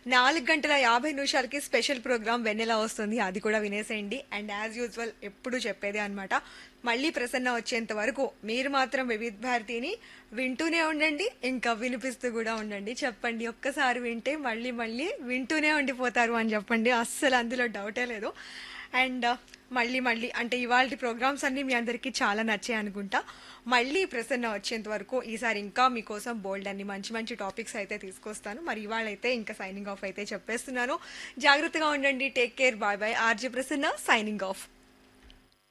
నాలుగు గంటల యాభై నిమిషాలకి స్పెషల్ ప్రోగ్రామ్ వెన్నెలా వస్తుంది అది కూడా వినేసేయండి అండ్ యాజ్ యూజువల్ ఎప్పుడు చెప్పేది అనమాట మళ్ళీ ప్రసన్న వచ్చేంత వరకు మీరు మాత్రం వివిధ భారతిని వింటూనే ఉండండి ఇంకా వినిపిస్తూ కూడా ఉండండి చెప్పండి ఒక్కసారి వింటే మళ్ళీ మళ్ళీ వింటూనే ఉండిపోతారు అని చెప్పండి అస్సలు అందులో డౌటే లేదు అండ్ మళ్ళీ మళ్ళీ అంటే ఇవాళ ప్రోగ్రామ్స్ అన్నీ మీ అందరికీ చాలా నచ్చాయి అనుకుంటా మళ్ళీ ప్రసన్న వచ్చేంత వరకు ఈసారి ఇంకా మీకోసం బోల్డ్ అన్ని మంచి మంచి టాపిక్స్ అయితే తీసుకొస్తాను మరి ఇవాళ అయితే ఇంకా సైనింగ్ ఆఫ్ అయితే చెప్పేస్తున్నాను జాగ్రత్తగా ఉండండి take care bye bye RJ Prasanna signing of